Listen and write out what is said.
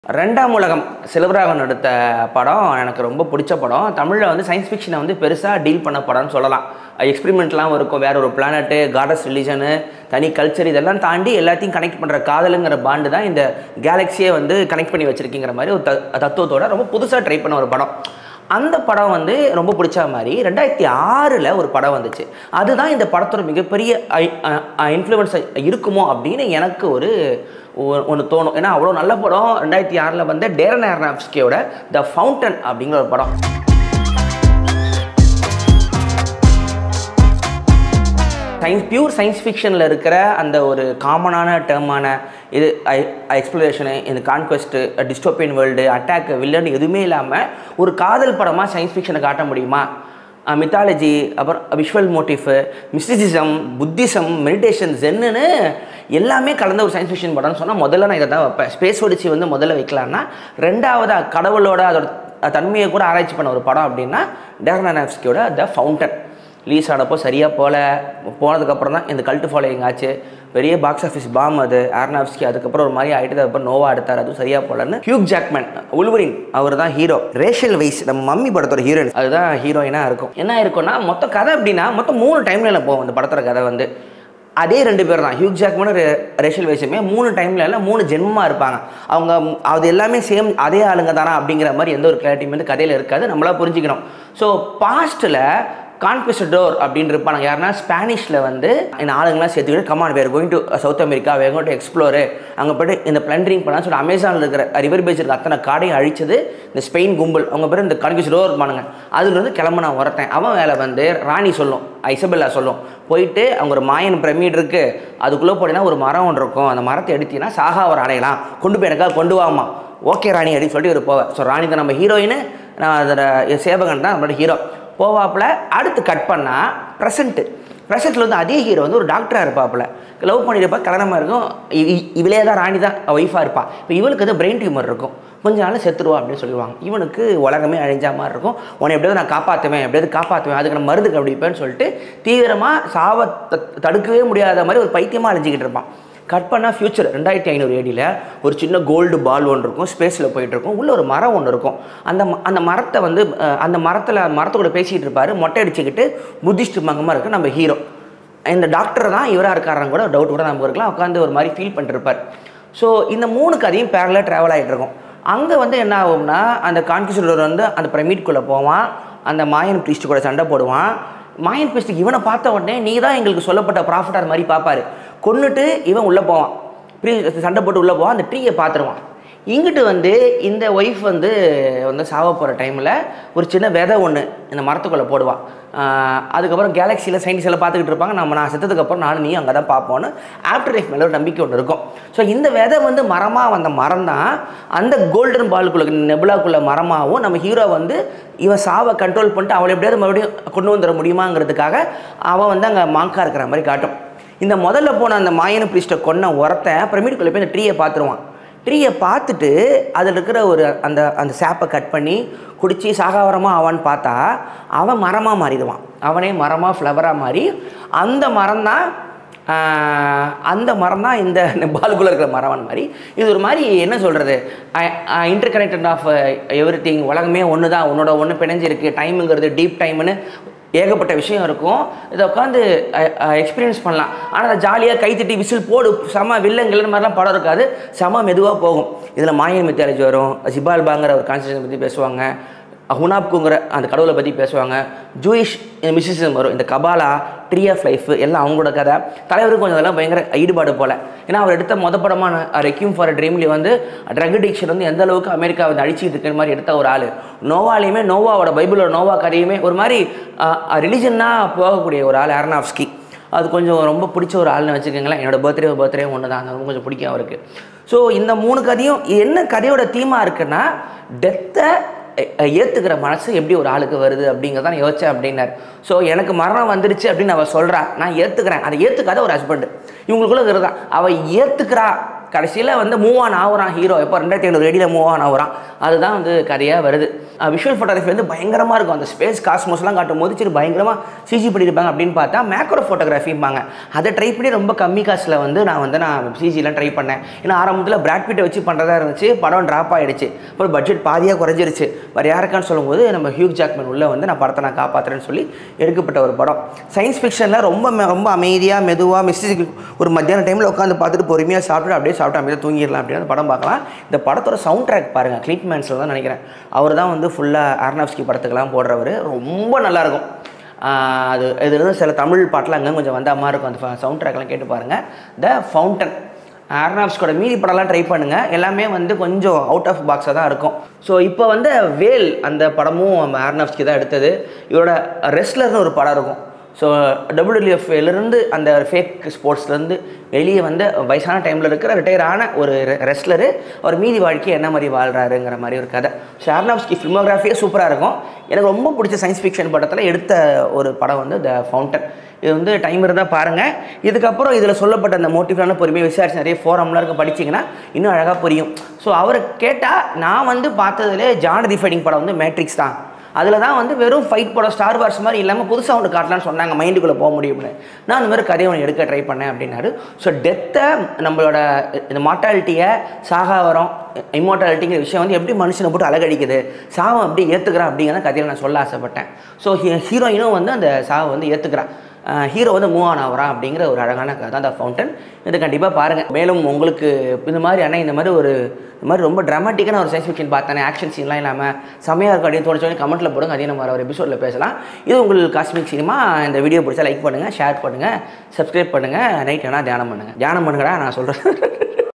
ரெண்டாம் உலகம் செல்வராகவன் எடுத்த படம் எனக்கு ரொம்ப பிடிச்ச படம் தமிழில் வந்து சயின்ஸ் ஃபிக்ஷனை வந்து பெருசாக டீல் பண்ண படம்னு சொல்லலாம் எக்ஸ்பெரிமெண்ட்லாம் இருக்கும் வேற ஒரு பிளானட்டு காடஸ் ரிலிஜனு தனி கல்ச்சர் இதெல்லாம் தாண்டி எல்லாத்தையும் கனெக்ட் பண்ணுற காதலுங்கிற பாண்டு தான் இந்த கேலக்ஸியை வந்து கனெக்ட் பண்ணி வச்சிருக்கிங்கிற மாதிரி ஒரு த தத்துவத்தோட ரொம்ப புதுசாக ட்ரை பண்ண ஒரு படம் அந்த படம் வந்து ரொம்ப பிடிச்ச மாதிரி ரெண்டாயிரத்தி ஆறில் ஒரு படம் வந்துச்சு அதுதான் இந்த படத்தோட மிகப்பெரிய இன்ஃப்ளூயன்ஸ் இருக்குமோ அப்படின்னு எனக்கு ஒரு ஒன்று தோணும் ஏன்னா அவ்வளோ நல்ல படம் ரெண்டாயிரத்தி ஆறில் வந்து டேரன் ஏர்னாப்ஸ்கியோட த ஃபவுண்டன் அப்படிங்கிற ஒரு படம் சயின்ஸ் பியூர் சயின்ஸ் ஃபிக்ஷனில் இருக்கிற அந்த ஒரு காமனான டேர்மான இது எக்ஸ்ப்ளரேஷனு இந்த conquest dystopian world attack villain எதுவுமே இல்லாமல் ஒரு காதல் படமாக சயின்ஸ் ஃபிக்ஷனை காட்ட முடியுமா மித்தாலஜி அப்புறம் visual motif mysticism Buddhism meditation ஜென்னுன்னு எல்லாமே கலந்த ஒரு சயின்ஸ் ஃபிக்ஷன் படம்னு சொன்னால் முதல்ல நான் இதை தான் வைப்பேன் ஸ்பேஸ் ஒடிச்சு வந்து முதல்ல வைக்கலான்னா ரெண்டாவது கடவுளோட அதோட தன்மையை கூட ஆராய்ச்சி பண்ண ஒரு படம் அப்படின்னா டேரனாப்ஸ்கியோட த ஃபவுண்டன் ரிலீஸ் ஆனப்போ சரியாக போகல போனதுக்கப்புறம் தான் இந்த கல்ட்டு ஃபாலோயிங் ஆச்சு பெரிய பாக்ஸ் ஆஃபீஸ் பாம் அது ஆர்னாப்ஸ்கி அதுக்கப்புறம் ஒரு மாதிரி ஆகிட்டு அதுக்கப்புறம் நோவா எடுத்தார் அதுவும் சரியாக போகலன்னு ஹியூக் ஜாக்மேன் உல்வரின் அவர் தான் ஹீரோ ரேஷல் வைஸ் நம்ம மம்மி படத்தோட ஹீரோயின் அதுதான் ஹீரோயினாக இருக்கும் என்ன இருக்கும்னா மொத்த கதை அப்படின்னா மொத்தம் மூணு டைம்ல போகும் இந்த படத்தோட கதை வந்து அதே ரெண்டு பேர் தான் ஹியூக் ஜாக்மனும் ரேஷல் வைஸுமே மூணு டைம்ல இல்லை மூணு ஜென்மமாக இருப்பாங்க அவங்க அது எல்லாமே சேம் அதே ஆளுங்க தானா அப்படிங்கிற மாதிரி எந்த ஒரு கிளாரிட்டியும் வந்து கதையில் இருக்காது நம்மளா புரிஞ்சுக்கணும் ஸோ பாஸ்ட்டில் கான்குவிஸ்டடோர் அப்படின்னு இருப்பாங்க யாருன்னா ஸ்பானிஷில் வந்து இந்த ஆளுங்களாம் சேர்த்துக்கிட்டு come on where going to South America where going to explore அங்கே போய்ட்டு இந்த பிளண்டரிங் பண்ணலாம் சொல்லி அமேசானில் இருக்கிற ரிவர் பேஸ் இருக்க அத்தனை காடையும் அழிச்சது இந்த ஸ்பெயின் கும்பல் அவங்க பேர் இந்த கான்குவிஸ்டடோர் இருப்பானுங்க அதுலேருந்து கிளம்ப நான் உரத்தேன் அவன் வேலை வந்து ராணி சொல்லும் ஐசபெல்லா சொல்லும் போயிட்டு அவங்க ஒரு மாயன் பிரமிட் இருக்குது அதுக்குள்ளே போனீங்கன்னா ஒரு மரம் ஒன்று இருக்கும் அந்த மரத்தை எடுத்தீங்கன்னா சாகா ஒரு அடையலாம் கொண்டு போய் எனக்காக கொண்டு வாமா ஓகே ராணி அப்படின்னு சொல்லிட்டு ஒரு போவேன் ஸோ ராணி தான் நம்ம ஹீரோயின் நான் அதோட சேவகன் தான் நம்மளோட ஹீரோ போவாப்பில் அடுத்து கட் பண்ணால் ப்ரெசண்ட்டு ப்ரெசண்ட்டில் வந்து அதே ஹீரோ வந்து ஒரு டாக்டராக இருப்பாப்புல லவ் பண்ணியிருப்பா கல்யாணமாக இருக்கும் இவளே தான் ராணி தான் ஒய்ஃபாக இருப்பா இப்போ இவளுக்கு வந்து பிரெயின் டியூமர் இருக்கும் கொஞ்ச நாள் செத்துருவா அப்படின்னு சொல்லுவாங்க இவனுக்கு உலகமே அழிஞ்ச மாதிரி இருக்கும் உன்னை எப்படியாவது நான் காப்பாற்றுவேன் எப்படியாவது காப்பாற்றுவேன் அதுக்கு நான் மருந்து கண்டுபிடிப்பேன்னு சொல்லிட்டு தீவிரமாக சாவை தடுக்கவே முடியாத மாதிரி ஒரு பைத்தியமாக அழிஞ்சிக்கிட்டு இருப்பான் கட் பண்ணால் ஃபியூச்சர் ரெண்டாயிரத்தி ஐநூறு ஏடியில் ஒரு சின்ன கோல்டு பால் ஒன்று இருக்கும் ஸ்பேஸில் போயிட்டுருக்கும் உள்ளே ஒரு மரம் ஒன்று இருக்கும் அந்த அந்த மரத்தை வந்து அந்த மரத்தில் மரத்தோட பேசிகிட்டு இருப்பார் மொட்டை அடிச்சுக்கிட்டு புத்திஸ்ட் மங்கமாக இருக்குது நம்ம ஹீரோ இந்த டாக்டர் தான் இவராக இருக்காரான்னு கூட டவுட் கூட நம்ம இருக்கலாம் உட்காந்து ஒரு மாதிரி ஃபீல் பண்ணிருப்பார் ஸோ இந்த மூணு கதையும் பேரலாக ட்ராவல் ஆகிட்டு இருக்கும் அங்கே வந்து என்ன ஆகும்னா அந்த கான்கிஸ்டர் வந்து அந்த பிரமிட்குள்ளே போவான் அந்த மாயன் ப்ரீஸ்ட் கூட சண்டை போடுவான் மாயன் ப்ரீஸ்ட்டுக்கு இவனை பார்த்த உடனே நீ தான் எங்களுக்கு சொல்லப்பட்ட ப்ராஃபிட்டார் மாதிரி பார்ப்பாரு கொண்டுட்டு இவன் உள்ளே போவான் ப்ரீ சண்டை போட்டு உள்ளே போவான் அந்த ட்ரீயை பார்த்துருவான் இங்கிட்டு வந்து இந்த ஒய்ஃப் வந்து வந்து சாவ போகிற டைமில் ஒரு சின்ன விதை ஒன்று இந்த மரத்துக்குள்ளே போடுவான் அதுக்கப்புறம் கேலக்சியில் சயின்டிஸ்ட் எல்லாம் பார்த்துக்கிட்டு இருப்பாங்க நம்ம நான் செத்ததுக்கப்புறம் நானும் நீ அங்கே தான் பார்ப்போன்னு ஆஃப்டர் லைஃப் மேலே ஒரு நம்பிக்கை ஒன்று இருக்கும் ஸோ இந்த விதை வந்து மரமாக வந்த மரம் தான் அந்த கோல்டன் பாலுக்குள்ள நெபுலாக்குள்ள மரமாகவும் நம்ம ஹீரோ வந்து இவன் சாவை கண்ட்ரோல் பண்ணிட்டு அவளை எப்படியாவது மறுபடியும் கொண்டு வந்துட முடியுமாங்கிறதுக்காக அவன் வந்து அங்கே மாங்கா இருக்கிற மாதிரி காட்டும் இந்த முதல்ல போன அந்த மாயன பிரிஸ்ட்டை கொன்ன உரத்தை பிரமிடுக்குள்ளே போய் இந்த ட்ரீயை பார்த்துருவான் ட்ரீயை பார்த்துட்டு அதில் இருக்கிற ஒரு அந்த அந்த சேப்பை கட் பண்ணி குடித்து சாகாவரமாக ஆவான்னு பார்த்தா அவன் மரமாக மாறிடுவான் அவனே மரமாக ஃப்ளவராக மாறி அந்த மரம் தான் அந்த மரம் தான் இந்த பாலுக்குள்ளே இருக்கிற மரமான மாதிரி இது ஒரு மாதிரி என்ன சொல்கிறது interconnected of everything உலகமே ஒன்று தான் உன்னோட ஒன்று பிணைஞ்சிருக்கு டைமுங்கிறது டீப் டைம்னு ஏகப்பட்ட விஷயம் இருக்கும் இதை உட்காந்து எக்ஸ்பீரியன்ஸ் பண்ணலாம் ஆனால் அதை ஜாலியாக கைத்தட்டி விசில் போடு செம வில்லங்கள் மாதிரிலாம் படம் இருக்காது செம மெதுவாக போகும் இதில் மாயன் மித்தாலஜி வரும் ஜிபால்பாங்கிற ஒரு கான்ஸ்டியூஷன் பற்றி பேசுவாங்க ஹுனாப்குங்கிற அந்த கடவுளை பற்றி பேசுவாங்க ஜூயிஷ் மிசிசம் வரும் இந்த கபாலா ட்ரீ ஆஃப் லைஃப் எல்லாம் அவங்களோட கதை தலைவருக்கு கொஞ்சம் அதெல்லாம் பயங்கர ஈடுபாடு போல் ஏன்னா அவர் எடுத்த மொத படமான ரெக்யூம் ஃபார் ட்ரீம்லி வந்து ட்ரக் அடிக்ஷன் வந்து எந்த அளவுக்கு அமெரிக்கா வந்து அடிச்சுட்டு இருக்கிற மாதிரி எடுத்த ஒரு ஆள் நோவாலையுமே நோவாவோட பைபிளோட நோவா கதையுமே ஒரு மாதிரி ரிலிஜன்னாக போகக்கூடிய ஒரு ஆள் அர்னாப்ஸ்கி அது கொஞ்சம் ரொம்ப பிடிச்ச ஒரு ஆள்னு வச்சுக்கோங்களேன் என்னோட பர்த்டே பர்த்டே ஒன்று தான் அது கொஞ்சம் பிடிக்கும் அவருக்கு ஸோ இந்த மூணு கதையும் என்ன கதையோட தீமாக இருக்குன்னா டெத்தை ஏற்றுக்கிற மனசு எப்படி ஒரு ஆளுக்கு வருது அப்படிங்கிறத நான் யோசிச்சேன் அப்படின்னார் ஸோ எனக்கு மரணம் வந்துருச்சு அப்படின்னு அவள் சொல்கிறா நான் ஏற்றுக்கிறேன் அதை ஏற்றுக்காத ஒரு ஹஸ்பண்டு இவங்களுக்குள்ள இருக்கிறதா அவள் ஏற்றுக்கிறா கடைசியில் வந்து மூவ் ஆன் ஆகுறான் ஹீரோ எப்போ ரெண்டாயிரத்தி ஐநூறு ரெடியில் மூவ் ஆன் ஆகுறான் அதுதான் வந்து கதையாக வருது விஷுவல் ஃபோட்டோகிராஃபி வந்து பயங்கரமாக இருக்கும் அந்த ஸ்பேஸ் காஸ்மோஸ்லாம் காட்டும் போது சரி பயங்கரமாக சிஜி பண்ணியிருப்பாங்க அப்படின்னு பார்த்தா மேக்ரோ ஃபோட்டோகிராஃபிம்பாங்க அதை ட்ரை பண்ணி ரொம்ப கம்மி காசில் வந்து நான் வந்து நான் சிஜிலாம் ட்ரை பண்ணேன் ஏன்னா ஆரம்பத்தில் பிராட்பீட்டை வச்சு பண்ணுறதா இருந்துச்சு படம் ட்ராப் ஆகிடுச்சு அப்புறம் பட்ஜெட் பாதியாக குறைஞ்சிருச்சு வேறு யாருக்கான்னு சொல்லும்போது நம்ம ஹியூக் ஜாக்மன் உள்ள வந்து நான் படத்தை நான் காப்பாற்றுறேன்னு சொல்லி எடுக்கப்பட்ட ஒரு படம் சயின்ஸ் ஃபிக்ஷனில் ரொம்ப மெ- ரொம்ப அமைதியாக மெதுவாக மிஸ்டேக் ஒரு மத்தியான டைமில் உட்காந்து பார்த்துட்டு பொறுமையாக சாப்பிட்டு அப்படியே சாப்பிட்டு அமைதியாக தூங்கிடலாம் அப்படின்னு அந்த படம் பார்க்கலாம் இந்த படத்தோட சவுண்ட் ட்ராக் பாருங்கள் கிளிட் மேன்ஸில் தான் நினைக்கிறேன் அவர் தான் வந்து ஃபுல்லாக ஆர்னாப்ஸ்கி படத்துக்கெல்லாம் போடுறவர் ரொம்ப நல்லாயிருக்கும் ஆஹ் அது இதுலேருந்து சில தமிழ் பாட்டெலாம் அங்கே கொஞ்சம் வந்த மாதிரி இருக்கும் அந்த சவுண்ட் ட்ராக்லாம் கேட்டு பாருங்கள் த ஃபவுண்டன் ஆர்னாப்ஸ்கோட மீதி படம்லாம் ட்ரை பண்ணுங்கள் எல்லாமே வந்து கொஞ்சம் அவுட் ஆஃப் பாக்ஸாக தான் இருக்கும் ஸோ இப்போ வந்து வேல் அந்த படமும் நம்ம ஆர்னாப்ஸ்கி தான் எடுத்தது இவரோட ரெஸ்லர்னு ஒரு படம் இருக்கும் ஸோ டபிள்யூஎஃப்லேருந்து அந்த ஃபேக் ஸ்போர்ட்ஸ்லேருந்து வெளியே வந்து வயசான டைமில் இருக்கிற ரிட்டையர் ஆன ஒரு ரெஸ்லரு அவர் மீதி வாழ்க்கையை என்ன மாதிரி வாழ்கிறாருங்கிற மாதிரி ஒரு கதை ஸோ ஆர்னாப்ஸ்கி ஃபிலிமோகிராஃபியே சூப்பராக இருக்கும் எனக்கு ரொம்ப பிடிச்ச சயின்ஸ் ஃபிக்ஷன் படத்தில் எடுத்த ஒரு படம் வந்து த ஃபவுண்டன் இது வந்து டைம் இருந்தால் பாருங்கள் இதுக்கப்புறம் இதில் சொல்லப்பட்ட அந்த மோட்டிவான பொறுமையை விசாரிச்சு நிறைய ஃபோரம்லாம் இருக்க படிச்சிங்கன்னா இன்னும் அழகாக புரியும் ஸோ அவரை கேட்டால் நான் வந்து பார்த்ததுலே ஜான் டிஃபைடிங் படம் வந்து மேட்ரிக்ஸ் தான் அதில் தான் வந்து வெறும் ஃபைட் படம் ஸ்டார் வார்ஸ் மாதிரி இல்லாமல் புதுசாக ஒன்று காட்டலாம்னு சொன்னாங்க மைண்டுக்குள்ளே போக முடியும்னு நான் அந்த மாதிரி கதையை ஒன்று எடுக்க ட்ரை பண்ணேன் அப்படின்னாரு ஸோ டெத்தை நம்மளோட இந்த மார்ட்டாலிட்டியை சாகாவரம் இம்மோர்டாலிட்டிங்கிற விஷயம் வந்து எப்படி மனுஷனை போட்டு அழகடிக்குது சாவை எப்படி ஏற்றுக்கிறான் அப்படிங்கிற கதையில் நான் சொல்ல ஆசைப்பட்டேன் ஸோ ஹீரோயினும் வந்து அந்த சாவை வந்து ஏற்றுக்கிறான் ஹீரோ வந்து மூவ் ஆன் ஆகிறான் அப்படிங்கிற ஒரு அழகான கதை தான் அந்த ஃபவுண்டன் இது கண்டிப்பாக பாருங்கள் மேலும் உங்களுக்கு இந்த மாதிரி ஆனால் இந்த மாதிரி ஒரு இந்த மாதிரி ரொம்ப ட்ராமாட்டிக்கான ஒரு சயின்ஸ் ஃபிக்ஷன் பார்த்தேன் ஆக்ஷன் சீன்லாம் இல்லாமல் செமையாக இருக்கும் அப்படின்னு தோணுச்சு கமெண்ட்டில் போடுங்க அதையும் நம்ம ஒரு எபிசோடில் பேசலாம் இது உங்கள் காஸ்மிக் சினிமா இந்த வீடியோ பிடிச்சா லைக் பண்ணுங்கள் ஷேர் பண்ணுங்கள் சப்ஸ்கிரைப் பண்ணுங்கள் நைட் ஆனால் தியானம் பண்ணுங்கள் தியானம் பண்ணுங்கடா நான் சொல்கிறேன்